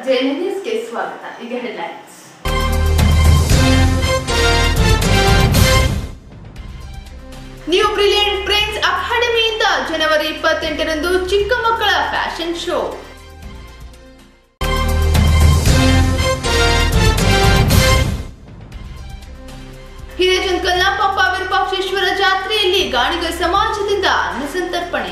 JN ನ್ಯೂಸ್ಗೆ ಸ್ವಾಗತ ಈಗ ಹೆಡ್ಲೈನ್ಸ್ ನ್ಯೂ ಬ್ರಿಲಿಯಂಟ್ ಪ್ರಿನ್ಸ್ ಅಕಾಡೆಮಿಯಿಂದ ಜನವರಿ ಇಪ್ಪತ್ತೆಂಟರಂದು ಚಿಕ್ಕ ಮಕ್ಕಳ ಫ್ಯಾಷನ್ ಶೋ ಹಿರೇಜಂಕಲ್ನ ಪಂಪ ವಿರೂಪಾಕ್ಷೇಶ್ವರ ಜಾತ್ರೆಯಲ್ಲಿ ಗಾಣಿಗ ಸಮಾಜದಿಂದ ಅನ್ನಸಂತರ್ಪಣೆ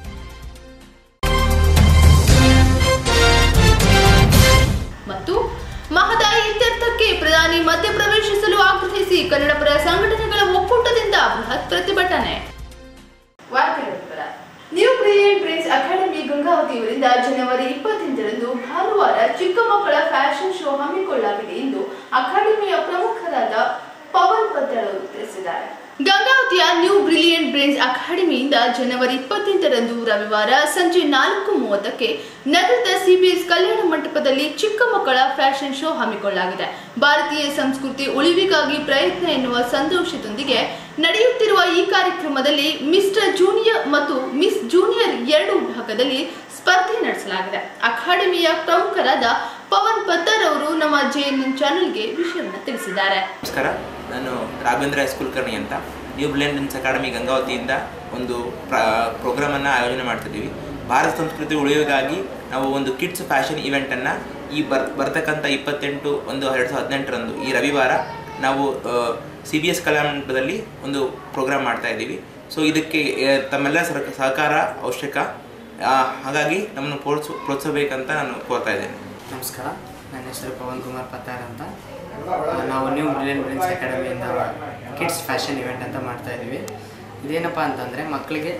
ಮತ್ತು ಮಹದಾಯಿ ಇತ್ಯರ್ಥಕ್ಕೆ ಪ್ರಧಾನಿ ಮಧ್ಯಪ್ರವೇಶಿಸಲು ಆಗ್ರಹಿಸಿ ಕನ್ನಡಪರ ಸಂಘಟನೆಗಳ ಒಕ್ಕೂಟದಿಂದ ಬೃಹತ್ ಪ್ರತಿಭಟನೆ ವಾರ್ತೆಗಳ ವಿವರ. ನ್ಯೂ ಬ್ರಿಲಿಯಂಟ್ ಪ್ರಿನ್ಸ್ ಅಕಾಡೆಮಿ ಗಂಗಾವತಿಯವರಿಂದ ಜನವರಿ ಇಪ್ಪತ್ತೆಂಟರಂದು ಭಾನುವಾರ ಚಿಕ್ಕ ಮಕ್ಕಳ ಫ್ಯಾಷನ್ ಶೋ ಹಮ್ಮಿಕೊಳ್ಳಲಾಗಿದೆ ಎಂದು ಅಕಾಡೆಮಿಯ ಪ್ರಮುಖರಾದ ಪವನ್ ಪತ್ತಳ್ ಅವರು ತಿಳಿಸಿದ್ದಾರೆ ಗಂಗಾವತಿಯ ನ್ಯೂ ಬ್ರಿಲಿಯಂಟ್ ಬ್ರೇನ್ಸ್ ಅಕಾಡೆಮಿಯಿಂದ ಜನವರಿ ಇಪ್ಪತ್ತೆಂಟರಂದು ರವಿವಾರ ಸಂಜೆ ನಾಲ್ಕು ಮೂವತ್ತಕ್ಕೆ ನಗರದ ಸಿಬಿಎಸ್ ಕಲ್ಯಾಣ ಮಂಟಪದಲ್ಲಿ ಚಿಕ್ಕ ಮಕ್ಕಳ ಫ್ಯಾಷನ್ ಶೋ ಹಮ್ಮಿಕೊಳ್ಳಲಾಗಿದೆ ಭಾರತೀಯ ಸಂಸ್ಕೃತಿ ಉಳಿವಿಗಾಗಿ ಪ್ರಯತ್ನ ಎನ್ನುವ ಸಂತೋಷದೊಂದಿಗೆ ನಡೆಯುತ್ತಿರುವ ಈ ಕಾರ್ಯಕ್ರಮದಲ್ಲಿ ಮಿಸ್ಟರ್ ಜೂನಿಯರ್ ಮತ್ತು ಮಿಸ್ ಜೂನಿಯರ್ ಎರಡು ವಿಭಾಗದಲ್ಲಿ ಸ್ಪರ್ಧೆ ನಡೆಸಲಾಗಿದೆ ಅಕಾಡೆಮಿಯ ಪ್ರಮುಖರಾದ ಪವನ್ ಪತ್ತರ್ ಅವರು ನಮ್ಮ ಜೆಎನ್ಎನ್ ಚಾನೆಲ್ಗೆ ವಿಷಯವನ್ನು ತಿಳಿಸಿದ್ದಾರೆ ನಮಸ್ಕಾರ ನಾನು ರಾಘವೇಂದ್ರ ಹೈಸ್ಕೂಲ್ ಕರ್ಣಿ ಅಂತ ನ್ಯೂ ಬ್ಲೆಂಡನ್ಸ್ ಅಕಾಡೆಮಿ ಗಂಗಾವತಿಯಿಂದ ಒಂದು ಪ್ರೋಗ್ರಾಮನ್ನು ಆಯೋಜನೆ ಮಾಡ್ತಿದ್ದೀವಿ ಭಾರತ ಸಂಸ್ಕೃತಿ ಉಳಿವಿಗಾಗಿ ನಾವು ಒಂದು ಕಿಡ್ಸ್ ಫ್ಯಾಷನ್ ಇವೆಂಟನ್ನು ಈ ಬರ್ ಬರ್ತಕ್ಕಂಥ ಇಪ್ಪತ್ತೆಂಟು ಒಂದು ಎರಡು ಸಾವಿರದ ಹದಿನೆಂಟರಂದು ಈ ರವಿವಾರ ನಾವು ಸಿ ಬಿ ಎಸ್ ಕಲ್ಯಾಣದಲ್ಲಿ ಒಂದು ಪ್ರೋಗ್ರಾಮ್ ಮಾಡ್ತಾ ಇದ್ದೀವಿ ಸೊ ಇದಕ್ಕೆ ಆ, ತಮ್ಮೆಲ್ಲ ಸರ ಸಹಕಾರ ಅವಶ್ಯಕ ಆ, ಹಾಗಾಗಿ ನಮ್ಮನ್ನು ಪ್ರೋತ್ಸ ಪ್ರೋತ್ಸಾಹಬೇಕಂತ ನಾನು ಕೋರ್ತಾ ಇದ್ದೇನೆ ನಮಸ್ಕಾರ ನನ್ನ ಹೆಸರು ಪವನ್ ಕುಮಾರ್ ಪತ್ತಾರ್ ಅಂತ ಆ, ನಾವು ನ್ಯೂ ಬ್ರಿಲಿಯನ್ ಪ್ರಿನ್ಸ್ ಅಕಾಡೆಮಿಯಿಂದ ಕಿಡ್ಸ್ ಫ್ಯಾಷನ್ ಇವೆಂಟ್ ಅಂತ ಮಾಡ್ತಾ ಇದ್ದೀವಿ ಇದೇನಪ್ಪ ಅಂತಂದರೆ ಮಕ್ಕಳಿಗೆ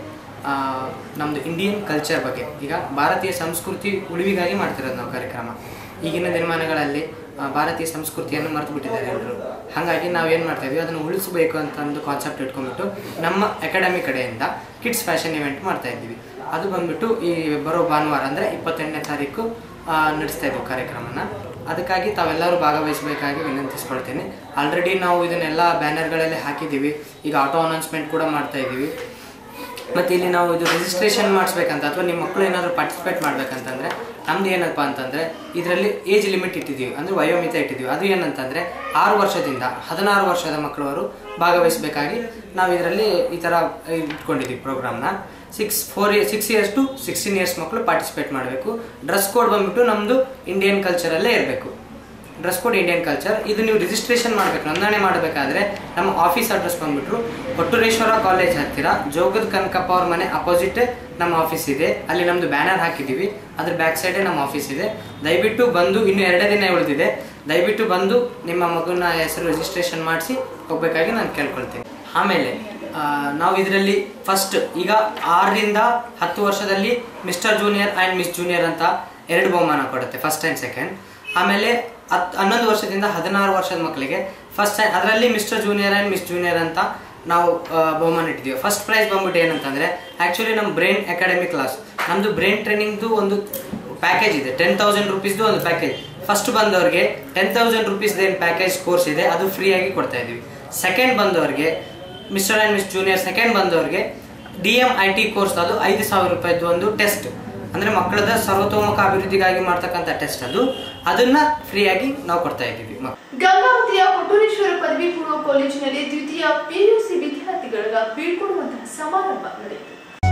ನಮ್ಮದು ಇಂಡಿಯನ್ ಕಲ್ಚರ್ ಬಗ್ಗೆ ಈಗ ಭಾರತೀಯ ಸಂಸ್ಕೃತಿ ಉಳಿವಿಗಾಗಿ ಮಾಡ್ತಿರೋದು ನಾವು ಕಾರ್ಯಕ್ರಮ ಈಗಿನ ದಿನಮಾನಗಳಲ್ಲಿ ಆ, ಭಾರತೀಯ ಸಂಸ್ಕೃತಿಯನ್ನು ಮರೆತು ಬಿಟ್ಟಿದ್ದಾರೆ ಎಲ್ಲರೂ ಹಾಗಾಗಿ ನಾವು ಏನು ಮಾಡ್ತಾ ಇದ್ವಿ ಅದನ್ನು ಉಳಿಸಬೇಕು ಅಂತ ಒಂದು ಕಾನ್ಸೆಪ್ಟ್ ಇಟ್ಕೊಂಡ್ಬಿಟ್ಟು ನಮ್ಮ ಅಕಾಡೆಮಿ ಕಡೆಯಿಂದ ಕಿಡ್ಸ್ ಫ್ಯಾಷನ್ ಇವೆಂಟ್ ಮಾಡ್ತಾ ಇದ್ದೀವಿ ಅದು ಬಂದ್ಬಿಟ್ಟು ಈ ಬರೋ ಭಾನುವಾರ ಅಂದರೆ ಇಪ್ಪತ್ತೆಂಟನೇ ತಾರೀಕು ಆ, ನಡೆಸ್ತಾ ಇದ್ದೀವಿ ಕಾರ್ಯಕ್ರಮನ ಅದಕ್ಕಾಗಿ ತಾವೆಲ್ಲರೂ ಭಾಗವಹಿಸಬೇಕಾಗಿ ವಿನಂತಿಸ್ಕೊಳ್ತೀನಿ ಆಲ್ರೆಡಿ ನಾವು ಇದನ್ನೆಲ್ಲ ಬ್ಯಾನರ್ಗಳಲ್ಲಿ ಹಾಕಿದ್ದೀವಿ ಈಗ ಆಟೋ ಅನೌನ್ಸ್ಮೆಂಟ್ ಕೂಡ ಮಾಡ್ತಾ ಇದ್ದೀವಿ ಮತ್ತು ಇಲ್ಲಿ ನಾವು ಇದು ರಿಜಿಸ್ಟ್ರೇಷನ್ ಮಾಡಿಸ್ಬೇಕಂತ ಅಥವಾ ನಿಮ್ಮ ಮಕ್ಕಳು ಏನಾದರೂ ಪಾರ್ಟಿಸಿಪೇಟ್ ಮಾಡ್ಬೇಕಂತಂದರೆ ನಮ್ದು ಏನಪ್ಪ ಅಂತಂದರೆ ಇದರಲ್ಲಿ ಏಜ್ ಲಿಮಿಟ್ ಇಟ್ಟಿದ್ದೀವಿ ಅಂದರೆ ವಯೋಮಿತ ಇಟ್ಟಿದ್ದೀವಿ ಅದು ಏನಂತಂದರೆ ಆರು ವರ್ಷದಿಂದ ಹದಿನಾರು ವರ್ಷದ ಮಕ್ಕಳವರು ಭಾಗವಹಿಸಬೇಕಾಗಿ ನಾವು ಇದರಲ್ಲಿ ಈ ಥರ ಇಟ್ಕೊಂಡಿದ್ದೀವಿ ಪ್ರೋಗ್ರಾಮ್ನ six four six years to sixteen years ಮಕ್ಕಳು ಪಾರ್ಟಿಸಿಪೇಟ್ ಮಾಡಬೇಕು ಡ್ರೆಸ್ ಕೋಡ್ ಬಂದ್ಬಿಟ್ಟು ನಮ್ಮದು ಇಂಡಿಯನ್ ಕಲ್ಚರಲ್ಲೇ ಇರಬೇಕು ಡ್ರೆಸ್ ಕೋಡ್ ಇಂಡಿಯನ್ ಕಲ್ಚರ್ ಇದು ನೀವು ರಿಜಿಸ್ಟ್ರೇಷನ್ ಮಾಡಬೇಕು ನೋಂದಣಿ ಮಾಡಬೇಕಾದ್ರೆ ನಮ್ಮ ಆಫೀಸ್ ಅಡ್ರೆಸ್ ಬಂದ್ಬಿಟ್ಟು ಕೊಟ್ಟೂರೇಶ್ವರ ಕಾಲೇಜ್ ಹತ್ತಿರ ಜೋಗದ ಕನಕಪ್ಪ ಅವ್ರ ಮನೆ ಅಪೋಸಿಟ್ ನಮ್ಮ ಆಫೀಸ್ ಇದೆ ಅಲ್ಲಿ ನಮ್ಮದು ಬ್ಯಾನರ್ ಹಾಕಿದ್ದೀವಿ ಅದ್ರ ಬ್ಯಾಕ್ ಸೈಡೇ ನಮ್ಮ ಆಫೀಸ್ ಇದೆ ದಯವಿಟ್ಟು ಬಂದು ಇನ್ನು ಎರಡೇ ದಿನ ಉಳಿದಿದೆ ದಯವಿಟ್ಟು ಬಂದು ನಿಮ್ಮ ಮಗುನ ಹೆಸರು ರಿಜಿಸ್ಟ್ರೇಷನ್ ಮಾಡಿಸಿ ಹೋಗ್ಬೇಕಾಗಿ ನಾನು ಕೇಳ್ಕೊಳ್ತೀನಿ ಆಮೇಲೆ ಆ, ನಾವು ಇದರಲ್ಲಿ ಫಸ್ಟ್ ಈಗ ಆರರಿಂದ ಹತ್ತು ವರ್ಷದಲ್ಲಿ mister junior and miss junior ಅಂತ ಎರಡು ಬಹುಮಾನ ಕೊಡುತ್ತೆ ಫಸ್ಟ್ ಆ್ಯಂಡ್ ಸೆಕೆಂಡ್ ಆಮೇಲೆ ಹತ್ ಹನ್ನೊಂದು ವರ್ಷದಿಂದ ಹದಿನಾರು ವರ್ಷದ ಮಕ್ಕಳಿಗೆ ಫಸ್ಟ್ ಅದರಲ್ಲಿ mister junior and miss junior ಅಂತ ನಾವು ಆ, ಬಹುಮಾನ ಇಟ್ಟಿದ್ದೀವಿ ಫಸ್ಟ್ ಪ್ರೈಸ್ ಬಂದ್ಬಿಟ್ಟು ಏನಂತಂದರೆ ಆ್ಯಕ್ಚುಲಿ ನಮ್ಮ ಬ್ರೈನ್ ಅಕಾಡೆಮಿ ಕ್ಲಾಸ್ ನಮ್ಮದು ಬ್ರೈನ್ ಟ್ರೈನಿಂಗ್ದು ಒಂದು ಪ್ಯಾಕೇಜ್ ಇದೆ ಟೆನ್ ತೌಸಂಡ್ ರುಪೀಸ್ದು ಒಂದು ಪ್ಯಾಕೇಜ್ ಫಸ್ಟ್ ಬಂದವ್ರಿಗೆ ಟೆನ್ ತೌಸಂಡ್ ರುಪೀಸ್ದು ಏನು ಪ್ಯಾಕೇಜ್ ಕೋರ್ಸ್ ಇದೆ ಅದು ಫ್ರೀಯಾಗಿ ಕೊಡ್ತಾ ಇದ್ದೀವಿ ಸೆಕೆಂಡ್ ಬಂದವ್ರಿಗೆ mister and miss junior second ಬಂದವ್ರಿಗೆ D M I T course ಅದು ಐದು ಸಾವಿರ ರೂಪಾಯಿದು ಒಂದು ಟೆಸ್ಟ್ ಅಂದರೆ ಮಕ್ಕಳದ ಸರ್ವತೋಮುಖ ಅಭಿವೃದ್ಧಿಗಾಗಿ ಮಾಡ್ತಕ್ಕಂಥ ಟೆಸ್ಟ್ ಅದು ಅದನ್ನ ಫ್ರೀಯಾಗಿ ನಾವು ಕೊಡ್ತಾ ಇದ್ದೀವಿ ಮ- ಗಂಗಾವತಿಯ ಕೊಟ್ಟೂರೇಶ್ವರ ಪದವಿ ಪೂರ್ವ ಕಾಲೇಜಿನಲ್ಲಿ ದ್ವಿತೀಯ ಪಿಯುಸಿ ವಿದ್ಯಾರ್ಥಿಗಳ ಬೀಳ್ಕೊಡುವಂತಹ ಸಮಾರಂಭ ನಡೆಯಿತು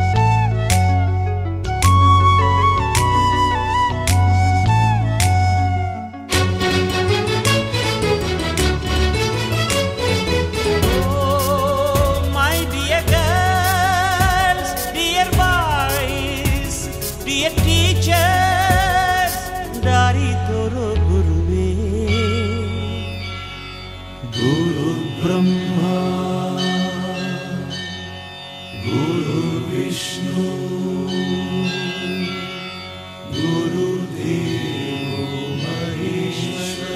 Oh, my dear girls, dear boys, dear teachers, ದಾರಿ ತೋರೋ ಗುರುವೇ ಗುರು ಬ್ರಹ್ಮ ಗುರು ವಿಷ್ಣು ಗುರು ದೇವೋ ಮಹೇಶ್ವರ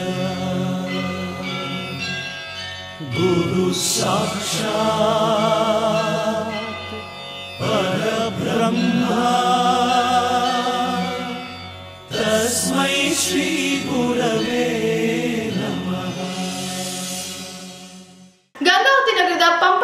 गुरु साक्षात् परब्रह्मा तस्मै श्रीगुरवे नमः ಗಂಗಾವತಿ ನಗರದ ಪಂಪಾನಗರದಲ್ಲಿ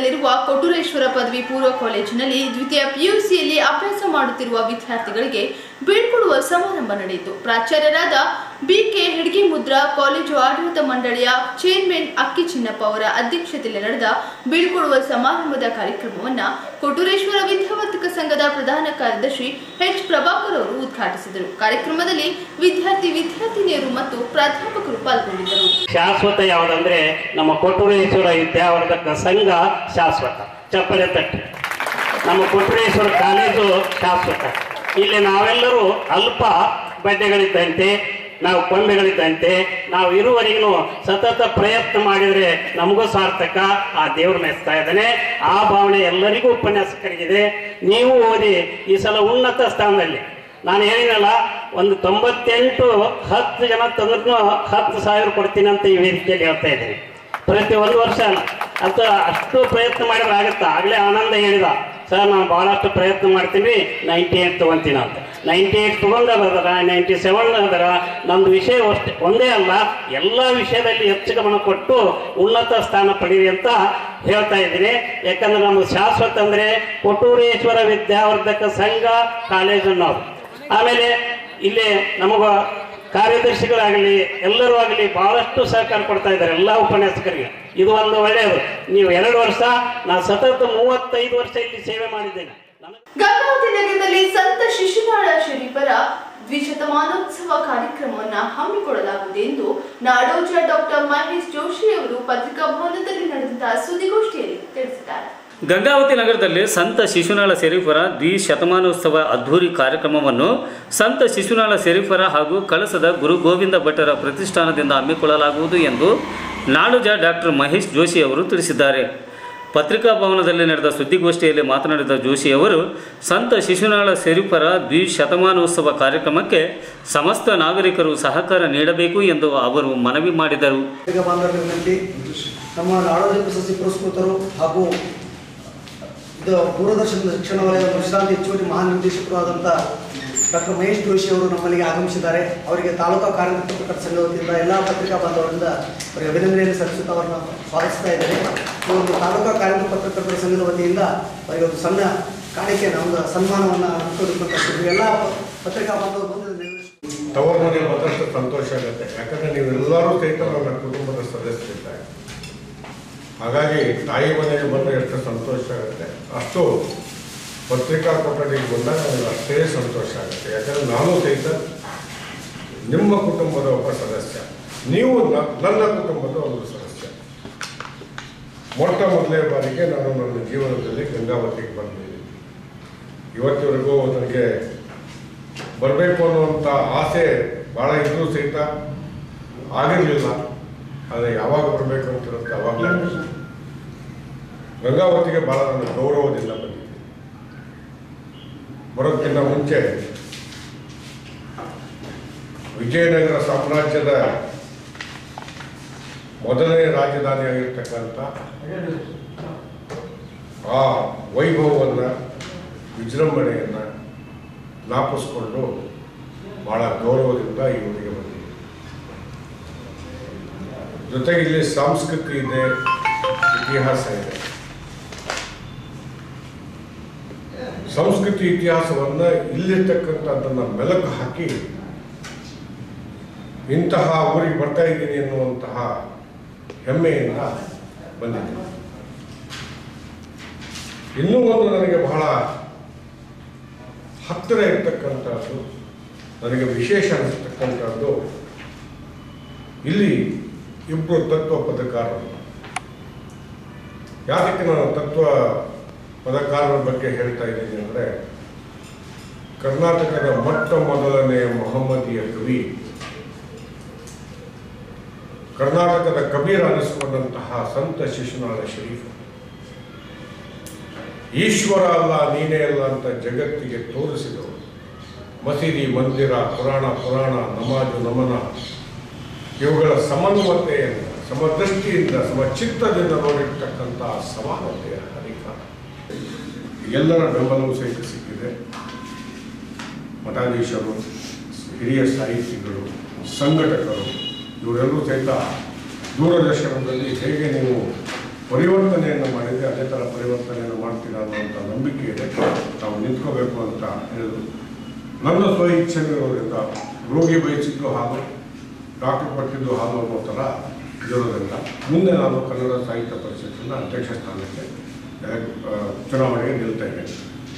ನಗರದಲ್ಲಿರುವ ಕೊಟುರೇಶ್ವರ ಪದವಿ ಪೂರ್ವ ಕಾಲೇಜಿನಲ್ಲಿ ದ್ವಿತೀಯ ಪಿಯುಸಿಯಲ್ಲಿ ಅಭ್ಯಾಸ ಮಾಡುತ್ತಿರುವ ವಿದ್ಯಾರ್ಥಿಗಳಿಗೆ ಬೀಳ್ಕೊಡುವ ಸಮಾರಂಭ ನಡೆಯಿತು ಪ್ರಾಚಾರ್ಯರಾದ ಬಿಕೆ ಹಿಡ್ಗಿಮುದ್ರಾ ಕಾಲೇಜು ಆಡಳಿತ ಮಂಡಳಿಯ ಚೇರ್ಮನ್ ಅಕ್ಕಿ ಚಿನ್ನಪ್ಪ ಅವರ ಅಧ್ಯಕ್ಷತೆಯಲ್ಲಿ ನಡೆದ ಬೀಳ್ಕೊಡುವ ಸಮಾರಂಭದ ಕಾರ್ಯಕ್ರಮವನ್ನ ಕೊಟುರೇಶ್ವರ ವಿದ್ಯಾವರ್ಧಕ ಸಂಘದ ಪ್ರಧಾನ ಕಾರ್ಯದರ್ಶಿ ಎಚ್ ಪ್ರಭಾಕರ್ ಅವರು ಉದ್ಘಾಟಿಸಿದರು ಕಾರ್ಯಕ್ರಮದಲ್ಲಿ ವಿದ್ಯಾರ್ಥಿ ವಿದ್ಯಾರ್ಥಿನಿಯರು ಮತ್ತು ಪ್ರಾಧ್ಯಾಪಕರು ಪಾಲ್ಗೊಂಡಿದ್ದರು ಶಾಶ್ವತ ಯಾವುದಂದ್ರೆ ನಮ್ಮ ಕೊಟ್ಟೂರೇಶ್ವರ ವಿದ್ಯಾವರ್ಧಕ ಸಂಘ ಶಾಶ್ವತ ಚಪ್ಪಲೆ ತಟ್ಟೆ ನಮ್ಮ ಕೊಟ್ಟೂರೇಶ್ವರ ಕಾಲೇಜು ಶಾಶ್ವತ ಇಲ್ಲಿ ನಾವೆಲ್ಲರೂ ಅಲ್ಪ ಬಡ್ಡೆಗಳಿದ್ದಂತೆ ನಾವು ಕೊಂಬೆಗಳಿದ್ದಂತೆ ನಾವು ಇರುವವರೆಗೂ ಸತತ ಪ್ರಯತ್ನ ಮಾಡಿದರೆ ನಮಗೂ ಸಾರ್ಥಕ ಆ ದೇವ್ರ ಮೆಚ್ತಾ ಇದ್ದಾನೆ ಆ ಭಾವನೆ ಎಲ್ಲರಿಗೂ ಉಪನ್ಯಾಸಕರಿಗಿದೆ ನೀವು ಓದಿ ಈ ಸಲ ಉನ್ನತ ಸ್ಥಾನದಲ್ಲಿ ನಾನು ಹೇಳಿನಲ್ಲ ಒಂದು ತೊಂಬತ್ತೆಂಟು ಹತ್ತು ಜನ ತಂದ್ರೂ ಹತ್ತು ಸಾವಿರ ಕೊಡ್ತೀನಿ ಅಂತ ಈ ವೇದಿಕೆಯಲ್ಲಿ ಹೇಳ್ತಾ ಇದ್ದೀನಿ ಪ್ರತಿ ಒಂದು ವರ್ಷ ಅಲ್ಲ ಅಂತ ಅಷ್ಟು ಪ್ರಯತ್ನ ಮಾಡಿದ್ರೆ ಆಗುತ್ತಾ ಆಗಲೇ ಆನಂದ ಹೇಳಿದ ಸರ್ ನಾನು ಭಾಳಷ್ಟು ಪ್ರಯತ್ನ ಮಾಡ್ತೀನಿ ನೈಂಟಿ ಏಟ್ ತೊಗೊತೀನಿ ಅಂತ ನೈಂಟಿ ಏಟ್ ತೊಗೊಂಡದಾರ ನೈಂಟಿ ಸೆವೆನ್ ಅದರ ನಮ್ದು ವಿಷಯ ಅಷ್ಟೇ ಒಂದೇ ಅಲ್ಲ ಎಲ್ಲ ವಿಷಯದಲ್ಲಿ ಹೆಚ್ಚು ಗಮನ ಕೊಟ್ಟು ಉನ್ನತ ಸ್ಥಾನ ಪಡೀರಿ ಅಂತ ಹೇಳ್ತಾ ಇದ್ದೀನಿ ಯಾಕಂದ್ರೆ ನಮ್ಗೆ ಶಾಶ್ವತ ಅಂದ್ರೆ ಕೊಟ್ಟೂರೇಶ್ವರ ವಿದ್ಯಾವರ್ಧಕ ಸಂಘ ಕಾಲೇಜ್ ಅನ್ನೋದು ಆಮೇಲೆ ಇಲ್ಲಿ ನಮಗ ಕಾರ್ಯದರ್ಶಿಗಳಾಗಲಿ ಎಲ್ಲರೂ ಆಗಲಿ ಬಹಳಷ್ಟು ಸಹಕಾರ ಕೊಡ್ತಾ ಇದ್ದಾರೆ ಎಲ್ಲ ಉಪನ್ಯಾಸಕರಿಗೆ ಇದು ಒಂದು ಒಳ್ಳೆಯದು ನೀವು ಎರಡು ವರ್ಷ ನಾನು ಸತತ ಮೂವತ್ತೈದು ವರ್ಷ ಇಲ್ಲಿ ಸೇವೆ ಮಾಡಿದ್ದೇನೆ ನನಗೆ ಗಂಗಾವತಿ ನಗರದಲ್ಲಿ ಸಂತ ಶಿಶುನಾಳ ಶರೀಫರ ದ್ವಿಶತಮಾನೋತ್ಸವ ಕಾರ್ಯಕ್ರಮವನ್ನು ಹಮ್ಮಿಕೊಳ್ಳಲಾಗುವುದು ಎಂದು ನಾಡೋಜ ಡಾಕ್ಟರ್ ಮಹೇಶ್ ಜೋಶಿ ಅವರು ಪತ್ರಿಕಾ ಭವನದಲ್ಲಿ ನಡೆದಂತಹ ಸುದ್ದಿಗೋಷ್ಠಿಯಲ್ಲಿ ತಿಳಿಸಿದ್ದಾರೆ ಗಂಗಾವತಿ ನಗರದಲ್ಲಿ ಸಂತ ಶಿಶುನಾಳ ಶರೀಫರ ದ್ವಿಶತಮಾನೋತ್ಸವ ಅದ್ಧೂರಿ ಕಾರ್ಯಕ್ರಮವನ್ನು ಸಂತ ಶಿಶುನಾಳ ಶರೀಫರ ಹಾಗೂ ಕಳಸದ ಗುರು ಗೋವಿಂದ ಭಟ್ಟರ ಪ್ರತಿಷ್ಠಾನದಿಂದ ಹಮ್ಮಿಕೊಳ್ಳಲಾಗುವುದು ಎಂದು ನಾಡುಜ ಡಾಕ್ಟರ್ ಮಹೇಶ್ ಜೋಶಿ ಅವರು ತಿಳಿಸಿದ್ದಾರೆ ಪತ್ರಿಕಾ ಭವನದಲ್ಲಿ ನಡೆದ ಸುದ್ದಿಗೋಷ್ಠಿಯಲ್ಲಿ ಮಾತನಾಡಿದ ಜೋಶಿ ಅವರು ಸಂತ ಶಿಶುನಾಳ ಶರೀಫರ ದ್ವಿಶತಮಾನೋತ್ಸವ ಕಾರ್ಯಕ್ರಮಕ್ಕೆ ಸಮಸ್ತ ನಾಗರಿಕರು ಸಹಕಾರ ನೀಡಬೇಕು ಎಂದು ಅವರು ಮನವಿ ಮಾಡಿದರು ಈಗ ಬಾಂಧವರ ವಿನಂತಿ ನಮ್ಮ ನಾಡೋಜ ಪ್ರಶಸ್ತಿ ಪುರಸ್ಕೃತರು ಹಾಗೂ ಇದು ದೂರದರ್ಶನದ ಶಿಕ್ಷಣ ವಲಯದ ವಿಶ್ರಾಂತಿ ಹೆಚ್ಚುವರಿ ಮಹಾನಿರ್ದೇಶಕರು ಆದಂಥ ಡಾಕ್ಟರ್ ಮಹೇಶ್ ಜೋಶಿ ಅವರು ನಮ್ಮಲ್ಲಿಗೆ ಆಗಮಿಸಿದ್ದಾರೆ ಅವರಿಗೆ ತಾಲೂಕಾ ಕಾರ್ಮಿಕ ಪತ್ರಕರ್ತರ ಸಂಘ ವತಿಯಿಂದ ಎಲ್ಲ ಪತ್ರಿಕಾ ಬಾಂಧವರಿಂದ ಅವರಿಗೆ ಅಭಿನಂದನೆಯನ್ನು ಸಲ್ಲಿಸುತ್ತಾ ಅವರನ್ನು ಸ್ವಾಗತಿಸ್ತಾ ಇದ್ದಾರೆ ಈ ಒಂದು ತಾಲೂಕಾ ಕಾರ್ಮಿಕ ಪತ್ರಕರ್ತರ ಸಂಘದ ವತಿಯಿಂದ ಅವರಿಗೆ ಒಂದು ಸಣ್ಣ ಕಾಣಿಕೆಯನ್ನು ಒಂದು ಸನ್ಮಾನವನ್ನು ಕೊಡಬೇಕಂತ ಎಲ್ಲ ಪತ್ರಿಕಾ ಬಾಂಧವರು ಬಂದು ನೆರವೇರಿಸಿ ತವರು ಮನೆಗೆ ಬಂದಷ್ಟು ಸಂತೋಷ ಆಗುತ್ತೆ ಯಾಕಂದ್ರೆ ನೀವೆಲ್ಲರೂ ಸಹಿತ ನನ್ನ ಕುಟುಂಬದ ಸದಸ್ಯರಿದ್ದಾರೆ ಹಾಗಾಗಿ ತಾಯಿ ಮನೆಗೆ ಬಂದ ಎಷ್ಟು ಸಂತೋಷ ಆಗುತ್ತೆ ಅಷ್ಟು ಪತ್ರಿಕಾ ಕೊಠಡಿಗೆ ಬಂದಾಗ ನನಗೆ ಅಷ್ಟೇ ಸಂತೋಷ ಆಗುತ್ತೆ ಯಾಕಂದ್ರೆ ನಾನು ಸಹಿತ ನಿಮ್ಮ ಕುಟುಂಬದ ಒಬ್ಬ ಸದಸ್ಯ ನೀವು ನ- ನನ್ನ ಕುಟುಂಬದ ಒಂದು ಸದಸ್ಯ ಮೊಟ್ಟ ಮೊದಲನೇ ಬಾರಿಗೆ ನಾನು ನನ್ನ ಜೀವನದಲ್ಲಿ ಗಂಗಾವತಿಗೆ ಬಂದಿದ್ದೀನಿ ಇವತ್ತಿವರೆಗೂ ನನಗೆ ಬರಬೇಕು ಅನ್ನುವಂಥ ಆಸೆ ಭಾಳ ಇದ್ರೂ ಸಹಿತ ಆಗಿರಲಿಲ್ಲ ಆದರೆ ಯಾವಾಗ ಬರಬೇಕು ಅಂತಿರುತ್ತೆ ಅವಾಗಲೇ ಗಂಗಾವತಿಗೆ ಭಾಳ ನನ್ನ ಗೌರವದಿಂದ ಬಂದಿದ್ದೆ ಬರೋದಕ್ಕಿಂತ ಮುಂಚೆ ವಿಜಯನಗರ ಸಾಮ್ರಾಜ್ಯದ ಮೊದಲನೇ ರಾಜಧಾನಿಯಾಗಿರ್ತಕ್ಕಂಥ ಆ ವೈಭವವನ್ನು ವಿಜೃಂಭಣೆಯನ್ನು ಜ್ಞಾಪಿಸ್ಕೊಂಡು ಬಹಳ ಗೌರವದಿಂದ ಈ ಊರಿಗೆ ಬಂದಿದೆ ಜೊತೆಗೆ ಇಲ್ಲಿ ಸಂಸ್ಕೃತಿ ಇದೆ ಇತಿಹಾಸ ಇದೆ ಸಂಸ್ಕೃತಿ ಇತಿಹಾಸವನ್ನ ಇಲ್ಲಿರ್ತಕ್ಕಂಥದ್ದನ್ನ ಮೆಲುಕು ಹಾಕಿ ಇಂತಹ ಊರಿಗೆ ಬರ್ತಾ ಇದ್ದೀನಿ ಎನ್ನುವಂತಹ ಹೆಮ್ಮೆಯಿಂದ ಬಂದಿದ್ದೀನಿ ಇನ್ನೂ ಒಂದು ನನಗೆ ಬಹಳ ಹತ್ತಿರ ಇರ್ತಕ್ಕಂಥದ್ದು ನನಗೆ ವಿಶೇಷ ಅನಿಸ್ತಕ್ಕಂಥದ್ದು ಇಲ್ಲಿ ಇಬ್ಬರು ತತ್ವ ಪದಕಾರರು ಯಾಕೆ ನಾನು ತತ್ವ ಪದಕಾರರ ಬಗ್ಗೆ ಹೇಳ್ತಾ ಇದ್ದೀನಿ ಅಂದರೆ ಕರ್ನಾಟಕದ ಮೊಟ್ಟ ಮೊದಲನೆಯ ಮೊಹಮ್ಮದಿಯ ಕವಿ ಕರ್ನಾಟಕದ ಕಬೀರ್ ಅನಿಸಿಕೊಂಡಂತಹ ಸಂತ ಶಿಶುನಾಳ ಶರೀಫ್ ಈಶ್ವರ ಅಲ್ಲ ನೀನೇ ಅಲ್ಲ ಅಂತ ಜಗತ್ತಿಗೆ ತೋರಿಸಿದವರು ಮಸೀದಿ ಮಂದಿರ ಪುರಾಣ ಪುರಾಣ ನಮಾಜು ನಮನ ಇವುಗಳ ಸಮನ್ವತೆಯಿಂದ ಸಮದೃಷ್ಟಿಯಿಂದ ಸಮಚಿತ್ತದಿಂದ ನೋಡಿರ್ತಕ್ಕಂಥ ಸಮಾನತೆಯ ಅಧಿಕಾರ ಎಲ್ಲರ ಬೆಂಬಲವೂ ಸಹಿತ ಸಿಕ್ಕಿದೆ ಮಠಾಧೀಶರು ಹಿರಿಯ ಸಾಹಿತಿಗಳು ಸಂಘಟಕರು ಇವರೆಲ್ಲರೂ ಸಹಿತ ದೂರದರ್ಶನದಲ್ಲಿ ಹೇಗೆ ನೀವು ಪರಿವರ್ತನೆಯನ್ನು ಮಾಡಿದರೆ ಅದೇ ಥರ ಪರಿವರ್ತನೆಯನ್ನು ಮಾಡ್ತೀರಾ ಅನ್ನೋಂಥ ನಂಬಿಕೆ ಇದೆ ನಾವು ನಿಂತ್ಕೋಬೇಕು ಅಂತ ಹೇಳಿದ್ರು ನನ್ನ ಸ್ವ ಇಚ್ಛೆ ಇರೋದ್ರಿಂದ ರೋಗಿ ಬಯಸಿದ್ದು ಹಾಲು ಡಾಕ್ಟರ್ ಕೊಟ್ಟಿದ್ದು ಹಾಲು ಅನ್ನೋ ಥರ ಇರೋದ್ರಿಂದ ಮುಂದೆ ನಾನು ಕನ್ನಡ ಸಾಹಿತ್ಯ ಪರಿಷತ್ತಿನ ಅಧ್ಯಕ್ಷ ಸ್ಥಾನಕ್ಕೆ ಆ, ಚುನಾವಣೆಗೆ ನಿಲ್ತಾ ಇದ್ದೇನೆ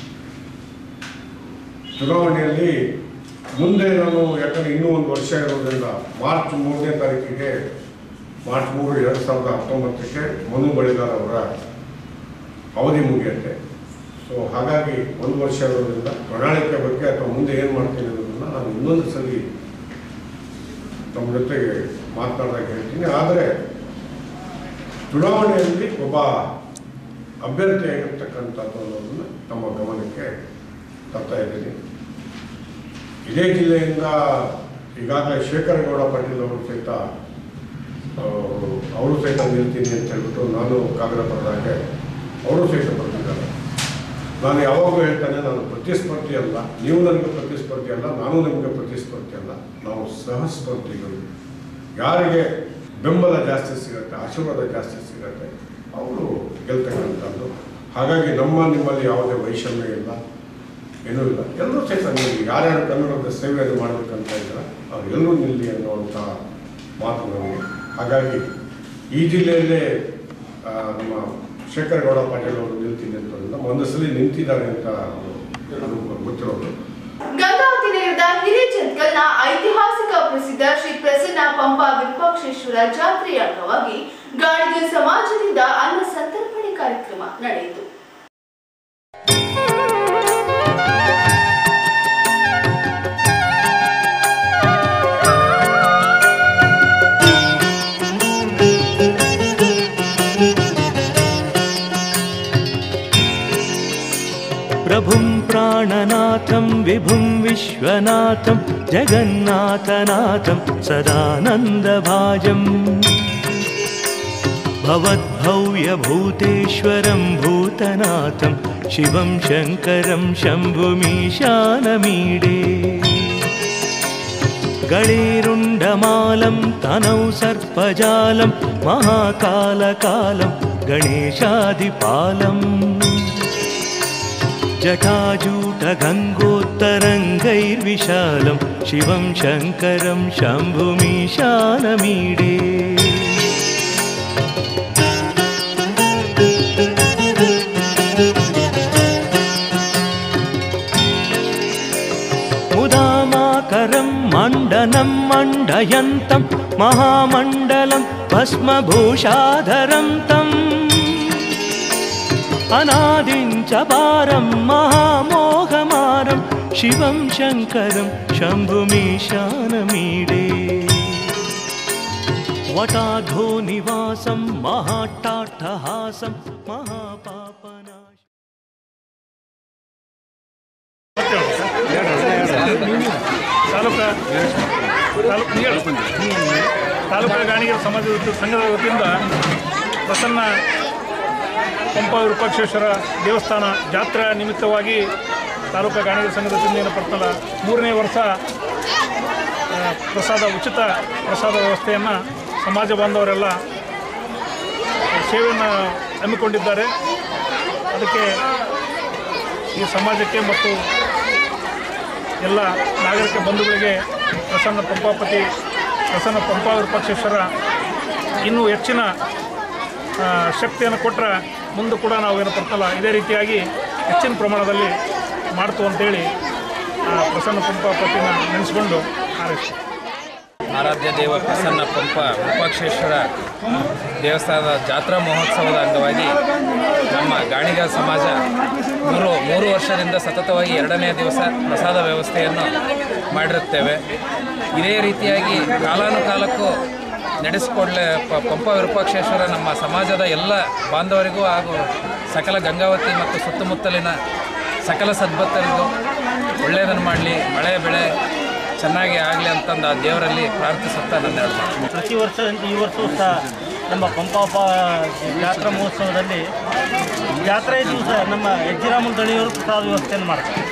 ಚುನಾವಣೆಯಲ್ಲಿ ಮುಂದೆ ನಾನು ಯಾಕಂದರೆ ಇನ್ನೂ ಒಂದು ವರ್ಷ ಇರೋದ್ರಿಂದ ಮಾರ್ಚ್ ಮೂರನೇ ತಾರೀಕಿಗೆ ಮಾರ್ಚ್ ಮೂರು ಎರಡು ಸಾವಿರದ ಹತ್ತೊಂಬತ್ತಕ್ಕೆ ಮನು ಬಳಿಗಾರ್ ಅವರ ಅವಧಿ ಮುಗಿಯುತ್ತೆ ಸೊ ಹಾಗಾಗಿ ಒಂದು ವರ್ಷ ಇರೋದ್ರಿಂದ ಪ್ರಣಾಳಿಕೆ ಬಗ್ಗೆ ಅಥವಾ ಮುಂದೆ ಏನು ಮಾಡ್ತೀನಿ ಅನ್ನೋದನ್ನು ನಾನು ಇನ್ನೊಂದು ಸಲ ನಮ್ಮ ಜೊತೆಗೆ ಮಾತನಾಡಿದಾಗ ಹೇಳ್ತೀನಿ ಆದರೆ ಚುನಾವಣೆಯಲ್ಲಿ ಒಬ್ಬ ಅಭ್ಯರ್ಥಿಯಾಗಿರ್ತಕ್ಕಂಥದ್ದು ಅನ್ನೋದನ್ನು ನಮ್ಮ ಗಮನಕ್ಕೆ ತರ್ತಾ ಇದ್ದೀನಿ ಇದೇ ಜಿಲ್ಲೆಯಿಂದ ಈಗಾಗಲೇ ಶೇಖರಗೌಡ ಪಾಟೀಲ್ ಅವರು ಸಹಿತ ಆ, ಅವರು ಸಹಿತ ನಿಲ್ತೀನಿ ಅಂತ ಹೇಳ್ಬಿಟ್ಟು ನಾನು ಕಾಗದ ಬರೆದಾಗೆ ಅವರು ಸಹಿತ ಬರ್ತಿದ್ದಾರೆ ನಾನು ಯಾವಾಗಲೂ ಹೇಳ್ತಾನೆ ನಾನು ಪ್ರತಿಸ್ಪರ್ಧಿ ಅಲ್ಲ ನೀವು ನನಗೆ ಪ್ರತಿಸ್ಪರ್ಧಿ ಅಲ್ಲ ನಾನು ನಿಮಗೆ ಪ್ರತಿಸ್ಪರ್ಧಿ ಅಲ್ಲ ನಾವು ಸಹಸ್ಪರ್ಧಿಗಳು ಯಾರಿಗೆ ಬೆಂಬಲ ಜಾಸ್ತಿ ಸಿಗುತ್ತೆ ಆಶೀರ್ವಾದ ಜಾಸ್ತಿ ಸಿಗುತ್ತೆ ಅವರು ಗೆಲ್ತಕ್ಕಂಥದ್ದು ಹಾಗಾಗಿ ನಮ್ಮ ನಿಮ್ಮಲ್ಲಿ ಯಾವುದೇ ವೈಷಮ್ಯ ಇಲ್ಲ ಏನೂ ಇಲ್ಲ ಎಲ್ಲರೂ ಸಹಿತ ನೀವು ಯಾರ್ಯಾರು ಕನ್ನಡದ ಸೇವೆಯನ್ನು ಮಾಡಬೇಕಂತ ಇದ್ದಾರೆ ಅವ್ರು ಎಲ್ಲರೂ ನಿಲ್ಲಿ ಅನ್ನುವಂಥ ಮಾತು ನನಗೆ ಹಾಗಾಗಿ ಈ ಜಿಲ್ಲೆಯಲ್ಲೇ ಆ, ನಮ್ಮ ಶೇಖರಗೌಡ ಪಾಟೀಲ್ ಅವರು ನಿಲ್ತೀನಿ ಅಂತಂದ್ರೆ ಒಂದು ಸಲ ನಿಂತಿದ್ದಾರೆ ಅಂತ ನನಗೆ ಗೊತ್ತಿರೋದು ಗಂಗಾವತಿ ನಗರದ ಹಿರೇಚಂದ್ಕಲ್ನ ಐತಿಹಾಸಿಕ ಪ್ರಸಿದ್ಧ ಶ್ರೀ ಪ್ರಸನ್ನ ಪಂಪ ವಿರೂಪಾಕ್ಷೇಶ್ವರ ಜಾತ್ರೆಯ ಅಂಗವಾಗಿ ಗಾಣಿಗ ಸಮಾಜದಿಂದ ಅನ್ನ ಸಂತರ್ಪಣೆ ಕಾರ್ಯಕ್ರಮ ನಡೆಯಿತು प्रभुं प्राणनाथं विभुं विश्वनाथं जगन्नाथनाथं सदानन्दभाजम् भवद्भव्यभूतेश्वरं भूतनाथं शिवं शङ्करं शम्भुमीशानमीडे गणेरुण्डमालं तनौ सर्पजालं महाकालकालं गणेशादिपालम् जटाजूटगङ्गोत्तरङ्गैर्विशालं शिवं शङ्करं शम्भुमीशानमीडे मुदामाकरं मण्डनं मण्डयन्तं महामण्डलं भस्मभूषाधरं तम् अनादिञ्च पारं महामोहमारं शिवं शङ्करं शम्भुमीशानमीडे वटाघो निवासं महाट्टाट्टहासं महापापनाश ತಾಲೂಕ ತಾಲೂಕು ತಾಲೂಕಾ ಗಾಣಿಗರ ಸಮಾಜದ ವತಿ- ಸಂಘದ ವತಿಯಿಂದ ಪ್ರಸನ್ನ ಪಂಪ ವಿರೂಪಾಕ್ಷೇಶ್ವರ ದೇವಸ್ಥಾನ ಜಾತ್ರಾ ನಿಮಿತ್ತವಾಗಿ ತಾಲೂಕಾ ಗಾಣಿಗರ ಸಂಘದ ವತಿಯಿಂದ ಏನು ಬರ್ತಲ್ಲ ಮೂರನೇ ವರ್ಷ ಆ, ಪ್ರಸಾದ ಉಚಿತ ಪ್ರಸಾದ ವ್ಯವಸ್ಥೆಯನ್ನು ಸಮಾಜ ಬಾಂಧವರೆಲ್ಲ ಸೇವೆಯನ್ನು ಹಮ್ಮಿಕೊಂಡಿದ್ದಾರೆ ಅದಕ್ಕೆ ಈ ಸಮಾಜಕ್ಕೆ ಮತ್ತು ಎಲ್ಲ ನಾಗರಿಕ ಬಂಧುಗಳಿಗೆ ಪ್ರಸನ್ನ ಪಂಪಾಪತಿ ಪ್ರಸನ್ನ ಪಂಪ ವಿರೂಪಾಕ್ಷೇಶ್ವರ ಇನ್ನೂ ಹೆಚ್ಚಿನ ಆ, ಶಕ್ತಿಯನ್ನು ಕೊಟ್ಟರೆ ಮುಂದೆ ಕೂಡ ನಾವು ಏನು ಬರ್ತಲ್ಲ ಇದೇ ರೀತಿಯಾಗಿ ಹೆಚ್ಚಿನ ಪ್ರಮಾಣದಲ್ಲಿ ಮಾಡ್ತು ಅಂತೇಳಿ ಆ ಪ್ರಸನ್ನ ಪಂಪಾಪತಿನ ನೆನೆಸ್ಕೊಂಡು ಹಾರೈಸ್ತೀವಿ ಆರಾಧ್ಯ ದೇವ ಪ್ರಸನ್ನ ಪಂಪ ವಿರೂಪಾಕ್ಷೇಶ್ವರ ದೇವಸ್ಥಾನದ ಜಾತ್ರಾ ಮಹೋತ್ಸವದ ಅಂಗವಾಗಿ ನಮ್ಮ ಗಾಣಿಗ ಸಮಾಜ ಮೂರು ಮೂರು ವರ್ಷದಿಂದ ಸತತವಾಗಿ ಎರಡನೇ ದಿವಸ ಪ್ರಸಾದ ವ್ಯವಸ್ಥೆಯನ್ನು ಮಾಡಿರುತ್ತೇವೆ ಇದೇ ರೀತಿಯಾಗಿ ಕಾಲಾನುಕಾಲಕ್ಕೂ ನಡೆಸಿಕೊಡ್ಲೆ ಪ- ಪಂಪ ವಿರೂಪಾಕ್ಷೇಶ್ವರ ನಮ್ಮ ಸಮಾಜದ ಎಲ್ಲ ಬಾಂಧವರಿಗೂ ಹಾಗೂ ಸಕಲ ಗಂಗಾವತಿ ಮತ್ತು ಸುತ್ತಮುತ್ತಲಿನ ಸಕಲ ಸದ್ಭಕ್ತರಿಗೂ ಒಳ್ಳೆಯದನ್ನು ಮಾಡಲಿ ಮಳೆ ಬೆಳೆ ಚೆನ್ನಾಗಿ ಆಗಲಿ ಅಂತಂದು ಆ ದೇವರಲ್ಲಿ ಪ್ರಾರ್ಥಿಸುತ್ತಾ ನನ್ನ ಎರಡು ಮಾತು ಪ್ರತಿ ವರ್ಷ ಈ ವರ್ಷವೂ ಸಹ ನಮ್ಮ ಪಂಪಾಪ ಜಾತ್ರಾ ಮಹೋತ್ಸವದಲ್ಲಿ ಜಾತ್ರೆಯ ದಿವಸ ನಮ್ಮ ಯಜ್ಜಿರಾಮನ ದಣಿಯವರು ಪ್ರಸಾದ ವ್ಯವಸ್ಥೆಯನ್ನು ಮಾಡ್ತಾರೆ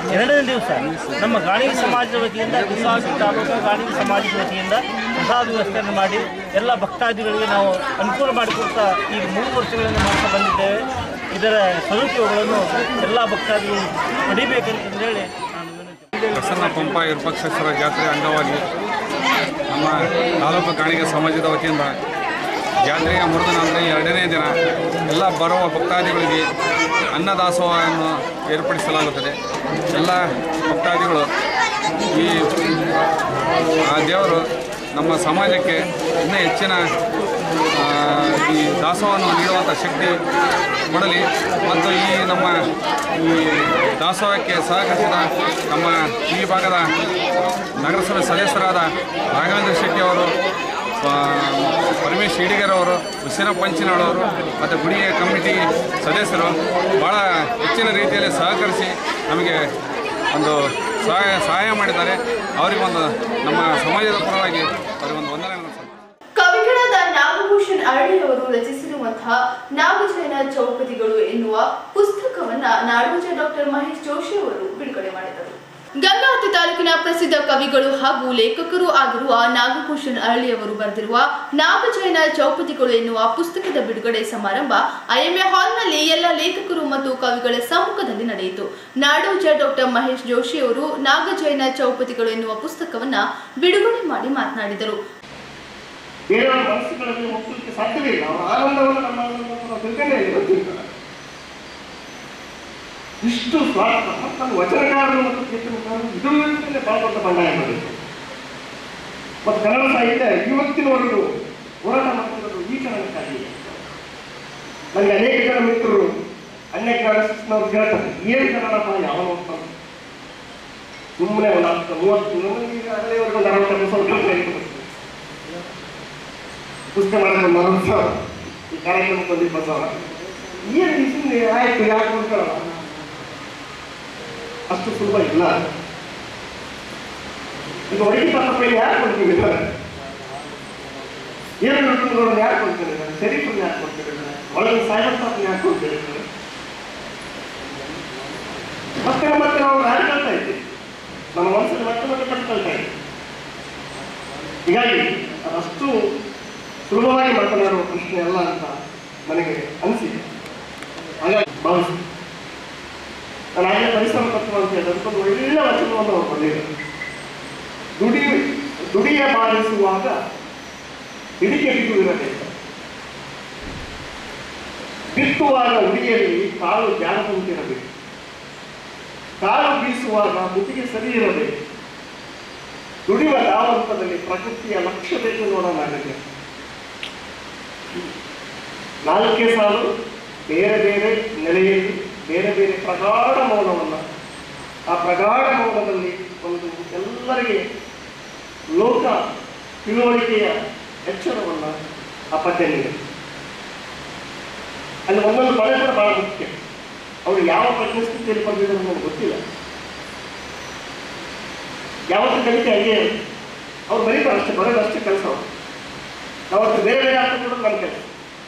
ಎರಡನೇ ದಿವಸ ನಮ್ಮ ಗಾಣಿಗ ಸಮಾಜದ ವತಿಯಿಂದ ಕುಂದಾಪುರ ತಾಲೂಕು ಗಾಣಿಗ ಸಮಾಜದ ವತಿಯಿಂದ ಪ್ರಸಾದ ವ್ಯವಸ್ಥೆಯನ್ನು ಮಾಡಿ ಎಲ್ಲ ಭಕ್ತಾದಿಗಳಿಗೆ ನಾವು ಅನುಕೂಲ ಮಾಡಿಕೊಡ್ತಾ ಈಗ ಮೂರು ವರ್ಷಗಳಿಂದ ಮಾಡ್ತಾ ಬಂದಿದ್ದೇವೆ ಇದರ ಸದುಪಯೋಗಗಳನ್ನು ಎಲ್ಲ ಭಕ್ತಾದಿಗಳು ಪಡಿಬೇಕಂತ ಹೇಳಿ ನಾನು ವಿನಂತಿ ಪ್ರಸನ್ನ ಪಂಪ ವಿರೂಪಾಕ್ಷೇಶ್ವರ ಜಾತ್ರೆ ಅಂಗವಾಗಿ ನಮ್ಮ ತಾಲೂಕು ಗಾಣಿಗ ಸಮಾಜದ ವತಿಯಿಂದ ಜಾತ್ರೆಯ ಮುರಿದ ಅಂದರೆ ಎರಡನೇ ದಿನ ಎಲ್ಲ ಬರುವ ಭಕ್ತಾದಿಗಳಿಗೆ ಅನ್ನದಾಸೋಹವನ್ನು ಏರ್ಪಡಿಸಲಾಗುತ್ತದೆ ಎಲ್ಲ ಭಕ್ತಾದಿಗಳು ಈ ಆ ದೇವರು ನಮ್ಮ ಸಮಾಜಕ್ಕೆ ಇನ್ನೂ ಹೆಚ್ಚಿನ ಆ, ಈ ದಾಸೋಹವನ್ನು ನೀಡುವಂಥ ಶಕ್ತಿ ಕೊಡಲಿ ಮತ್ತು ಈ ನಮ್ಮ ಈ ದಾಸೋಹಕ್ಕೆ ಸಹಕರಿಸಿದ ನಮ್ಮ ಈ ಭಾಗದ ನಗರಸಭೆ ಸದಸ್ಯರಾದ ರಾಘವೇಂದ್ರ ಶೆಟ್ಟಿ ಅವರು ಆ, ಪರಮೇಶ್ ಹಿಡಿಗರವರು ಹುಸೇನ ಪಂಚಿನಾಳವರು ಮತ್ತು ಗುಡಿಯ ಕಮಿಟಿ ಸದಸ್ಯರು ಭಾಳ ಹೆಚ್ಚಿನ ರೀತಿಯಲ್ಲಿ ಸಹಕರಿಸಿ ನಮಗೆ ಒಂದು ಸಹಾಯ ಸಹಾಯ ಮಾಡಿದ್ದಾರೆ ಅವರಿಗೊಂದು ನಮ್ಮ ಸಮಾಜದ ಪರವಾಗಿ ಅವರಿಗೊಂದು ವಂದನೆಗಳನ್ನು ಸಲ್ಲಿಸ್ತೇನೆ. ಕವಿಗಳಾದ ನಾಗಭೂಷಣ್ ಅರಳಿಯವರು ರಚಿಸಿರುವಂತಹ ನಾಗಜಯನ ಚೌಪದಿಗಳು ಎನ್ನುವ ಪುಸ್ತಕವನ್ನ ನಾಡೋಜ ಡಾಕ್ಟರ್ ಮಹೇಶ್ ಜೋಶಿ ಅವರು ಬಿಡುಗಡೆ ಮಾಡಿದರು ಗಂಗಾವತಿ ತಾಲೂಕಿನ ಪ್ರಸಿದ್ಧ ಕವಿಗಳು ಹಾಗೂ ಲೇಖಕರು ಆಗಿರುವ ನಾಗಭೂಷಣ್ ಅರಳಿಯವರು ಬರೆದಿರುವ ನಾಗಜಯನ ಚೌಪದಿಗಳು ಎನ್ನುವ ಪುಸ್ತಕದ ಬಿಡುಗಡೆ ಸಮಾರಂಭ ಐಎಂಎ ಹಾಲ್ನಲ್ಲಿ ಎಲ್ಲ ಲೇಖಕರು ಮತ್ತು ಕವಿಗಳ ಸಮ್ಮುಖದಲ್ಲಿ ನಡೆಯಿತು ನಾಡೋಜ ಡಾಕ್ಟರ್ ಮಹೇಶ್ ಜೋಶಿ ಅವರು ನಾಗಜಯನ ಚೌಪದಿಗಳು ಎನ್ನುವ ಪುಸ್ತಕವನ್ನ ಬಿಡುಗಡೆ ಮಾಡಿ ಮಾತನಾಡಿದರು ಬೇರೆಯವರ ಮನಸ್ಸುಗಳಲ್ಲಿ ಒಪ್ಪಲಿಕ್ಕೆ ಸಾಧ್ಯವೇ ಇಲ್ಲ ಅವರ ಆನಂದವನ್ನು ನಮ್ಮ ಆನಂದವನ್ನು ನಾವು ತಿಳ್ಕೊಂಡೇ ಇಲ್ಲ ತಿಳ್ಕೊಳ್ಳೋಣ. ಇಷ್ಟು ಸ್ವಾರ್ಥ ಮತ್ತು ನಮ್ಮ ವಚನಕಾರರು ಮತ್ತು ಕೀರ್ತನಕಾರರು ಇದುವರೆಗೆ ಬಹಳ ದೊಡ್ಡ ಬಂಡಾಯ ಮಾಡಿದ್ರು ಮತ್ತು ಕನ್ನಡ ಸಾಹಿತ್ಯ ಇವತ್ತಿನವರೆಗೂ ಹೋರಾಟ ಮಾಡ್ತಿರೋದು ಈ ಕಾರಣಕ್ಕಾಗಿ ನನಗೆ ಅನೇಕ ಜನ ಮಿತ್ರರು ಅನೇಕ ಕನ್ನಡನವ್ರು ಹೇಳ್ತಾರೆ ಏನು ಕನ್ನಡಪ್ಪ ಯಾವ ನೋಡ್ತಾರೆ ಸುಮ್ಮನೆ ಒಂದು ಹತ್ತು ಮೂವತ್ತು ನನಗೆ ಈಗ ಅಲ್ಲಿವರೆಗೂ ಒಂದು ಅರವತ್ತು ಸ್ವಲ್ಪ ಬರ್ತದೆ ಪುಸ್ತಕ ಮಾಡೋದು ಮನಸ್ಸ ಈ ಕಾರ್ಯಕ್ರಮಕ್ಕೆ ಬಂದು ಬಸವ ಏನು ಸುಮ್ಮನೆ ಆಯ್ತು ಯಾಕೆ ಕೊಡ್ತಾರಲ್ಲ ಅಷ್ಟು ಸುಲಭ ಇಲ್ಲ ಈಗ ಒಳಗೆ ತಪ್ಪ ಯಾರು ಕೊಡ್ತೀವಿ ಏನು ನೋಡೋಣ ಯಾರು ಕೊಡ್ತೀರಿ ಶರೀಫನ್ನು ಯಾರು ಕೊಡ್ತೀರಿ ಒಳಗೆ ಸಾಯಬಾಬ್ ಯಾರು ಕೊಡ್ತೀರಿ ಮತ್ತೆ ಮತ್ತೆ ನಾವು ಆಡ್ಕೊಳ್ತಾ ಇದ್ದೀವಿ ನಮ್ಮ ಮನಸ್ಸಲ್ಲಿ ಮತ್ತೆ ಮತ್ತೆ ಪಡ್ಕೊಳ್ತಾ ಇದ್ದೀವಿ ಹೀಗಾಗಿ ಅದಷ್ಟು ಸುಲಭವಾಗಿ ಮಾತನಾಡುವ ಪ್ರಶ್ನೆ ಅಲ್ಲ ಅಂತ ನನಗೆ ಅನಿಸಿದೆ ಹಾಗಾಗಿ ಭಾವಿಸಿ ನಾನು ಆಗಲೇ ಪರಿಶ್ರಮ ತತ್ವ ಅಂತ ಹೇಳಿದ್ರೆ ಅದಕ್ಕೊಂದು ಒಳ್ಳೆಯ ವಚನವನ್ನು ಅವರು ಬಂದಿದ್ದಾರೆ ದುಡಿ ದುಡಿಯ ಬಾರಿಸುವಾಗ ಹಿಡಿಕೆ ಬಿಡುವಿರಬೇಕು ಬಿತ್ತುವಾಗ ಉಡಿಯಲ್ಲಿ ಕಾಳು ಜಾರದಂತಿರಬೇಕು ಕಾಳು ಬೀಸುವಾಗ ಮುತ್ತಿಗೆ ಸರಿ ಇರಬೇಕು ದುಡಿಯುವ ಧಾವಂತದಲ್ಲಿ ಪ್ರಕೃತಿಯ ಲಕ್ಷ್ಯ ಬೇಕು ನೋಡಲಾಗಿದೆ ನಾಲ್ಕೇ ಸಾಲು ಬೇರೆ ಬೇರೆ ನೆಲೆಯಲ್ಲಿ ಬೇರೆ ಬೇರೆ ಪ್ರಗಾಢ ಮೌನವನ್ನು ಆ ಪ್ರಗಾಢ ಮೌನದಲ್ಲಿ ಒಂದು ಎಲ್ಲರಿಗೆ ಲೋಕ ತಿಳುವಳಿಕೆಯ ಎಚ್ಚರವನ್ನು ಆ ಪದ್ಯ ನೀಡಿದೆ ಅಲ್ಲಿ ಒಂದೊಂದು ಪದ ಕೂಡ ಬಹಳ ಮುಖ್ಯ ಅವರು ಯಾವ ಪ್ರಜ್ಞಸ್ಥಿತಿಯಲ್ಲಿ ಬಂದಿದ್ದಾರೆ ನನಗೆ ಗೊತ್ತಿಲ್ಲ ಯಾವತ್ತು ಕಲಿಕೆ ಹಂಗೆ ಇರುತ್ತೆ ಅವ್ರು ಬರೀತಾರೆ ಅಷ್ಟೇ ಬರೋದು ಅಷ್ಟೇ ಕೆಲಸ ಅವರು ಅವತ್ತು ಬೇರೆ ಬೇರೆ ಅರ್ಥ ಕೊಡೋದು ನನ್ನ ಕೆಲಸ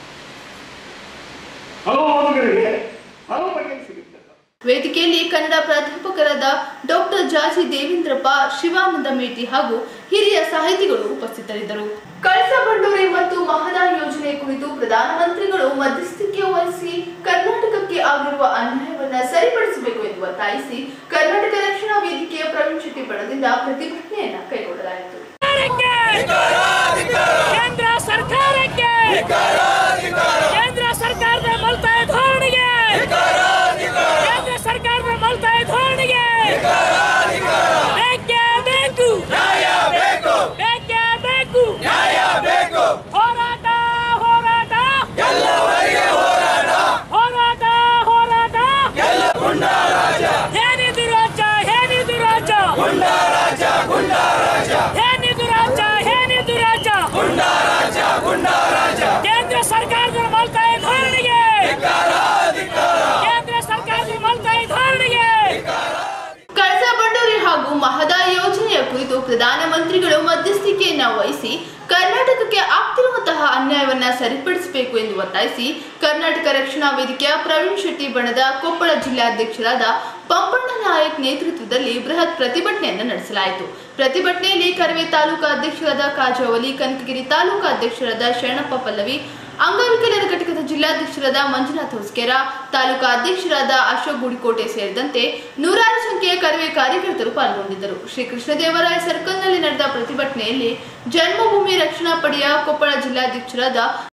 ಹಲವು ಓದುಗರಿಗೆ ಹಲವು ಬಗೆಯಲ್ಲಿ ಸಿಗುತ್ತೆ ವೇದಿಕೆಯಲ್ಲಿ ಕನ್ನಡ ಪ್ರಾಧ್ಯಾಪಕರಾದ ಡಾಕ್ಟರ್ ಜಾಜಿ ದೇವೇಂದ್ರಪ್ಪ ಶಿವಾನಂದ ಮೇಟಿ ಹಾಗೂ ಹಿರಿಯ ಸಾಹಿತಿಗಳು ಉಪಸ್ಥಿತರಿದ್ದರು ಕಳಸಾ ಬಂಡೂರಿ ಮತ್ತು ಮಹದಾಯಿ ಯೋಜನೆ ಕುರಿತು ಪ್ರಧಾನಮಂತ್ರಿಗಳು ಮಧ್ಯಸ್ಥಿಕೆ ವಹಿಸಿ ಕರ್ನಾಟಕಕ್ಕೆ ಆಗಿರುವ ಅನ್ಯಾಯವನ್ನ ಸರಿಪಡಿಸಬೇಕು ಎಂದು ಒತ್ತಾಯಿಸಿ ಕರ್ನಾಟಕ ರಕ್ಷಣಾ ವೇದಿಕೆಯ ಪ್ರವೀಣ್ ಶೆಟ್ಟಿ ಬಣದಿಂದ ಪ್ರತಿಭಟನೆಯನ್ನ ಕೈಗೊಳ್ಳಲಾಯಿತು ಕೇಂದ್ರ ಸರ್ಕಾರಕ್ಕೆ ಕೇಂದ್ರ ಸರ್ಕಾರದ ಮಲ್ತಾಯ ಧೋರಣೆಗೆ ಕೇಂದ್ರ ಸರ್ಕಾರದ ಮಲ್ತಾಯ ಧೋರಣೆಗೆ ಬೇಕೇ ಬೇಕು ಬೇಕೇ ಬೇಕು ಹೋರಾಟ ಹೋರಾಟ ಹೋರಾಟ ಹೋರಾಟ ಏನಿದು ರಾಜ್ಯ ಏನಿದು ರಾಜ್ಯ ಏನಿದು ರಾಜ್ಯ ಏನಿದು ರಾಜ್ಯ ಕೇಂದ್ರ ಸರ್ಕಾರದ ಮಲ್ತಾಯ ಧೋರಣೆಗೆ ಕೇಂದ್ರ ಸರ್ಕಾರದ ಮಲ್ತಾಯ ಧೋರಣೆಗೆ ಕಳಸಾ ಬಂಡೂರಿ ಹಾಗೂ ಮಹದಾಯಿ ಯೋಜನೆಯ ಕುರಿತು ಪ್ರಧಾನಮಂತ್ರಿಗಳು ಮಧ್ಯಸ್ಥಿಕೆಯನ್ನ ವಹಿಸಿ ಕರ್ನಾಟಕಕ್ಕೆ ಆಗ್ತಿರುವಂತಹ ಅನ್ಯಾಯವನ್ನ ಸರಿಪಡಿಸಬೇಕು ಎಂದು ಒತ್ತಾಯಿಸಿ ಕರ್ನಾಟಕ ರಕ್ಷಣಾ ವೇದಿಕೆಯ ಪ್ರವೀಣ್ ಶೆಟ್ಟಿ ಬಣದ ಕೊಪ್ಪಳ ಜಿಲ್ಲಾಧ್ಯಕ್ಷರಾದ ಪಂಪಣ್ಣನ ನಾಯಕ್ ನೇತೃತ್ವದಲ್ಲಿ ಬೃಹತ್ ಪ್ರತಿಭಟನೆಯನ್ನು ನಡೆಸಲಾಯಿತು ಪ್ರತಿಭಟನೆಯಲ್ಲಿ ಕರವೇ ತಾಲೂಕಾ ಅಧ್ಯಕ್ಷರಾದ ಕಾಜಾವಲಿ ಕನಕಗಿರಿ ತಾಲೂಕಾ ಅಧ್ಯಕ್ಷರಾದ ಶರಣಪ್ಪ ಪಲ್ಲವಿ ಅಂಗವಿಕಲರ ಘಟಕದ ಜಿಲ್ಲಾಧ್ಯಕ್ಷರಾದ ಮಂಜುನಾಥ್ ಹೊಸ್ಕೆರ ತಾಲೂಕಾ ಅಧ್ಯಕ್ಷರಾದ ಅಶೋಕ್ ಗುಡಿಕೋಟೆ ಸೇರಿದಂತೆ ನೂರಾರು ಸಂಖ್ಯೆಯ ಕರವೇ ಕಾರ್ಯಕರ್ತರು ಪಾಲ್ಗೊಂಡಿದ್ದರು ಶ್ರೀ ಕೃಷ್ಣದೇವರಾಯ ಸರ್ಕಲ್ನಲ್ಲಿ ನಡೆದ ಪ್ರತಿಭಟನೆಯಲ್ಲಿ ಜನ್ಮಭೂಮಿ ರಕ್ಷಣಾ ಪಡೆಯ ಕೊಪ್ಪಳ ಜಿಲ್ಲಾಧ್ಯಕ್ಷರಾದ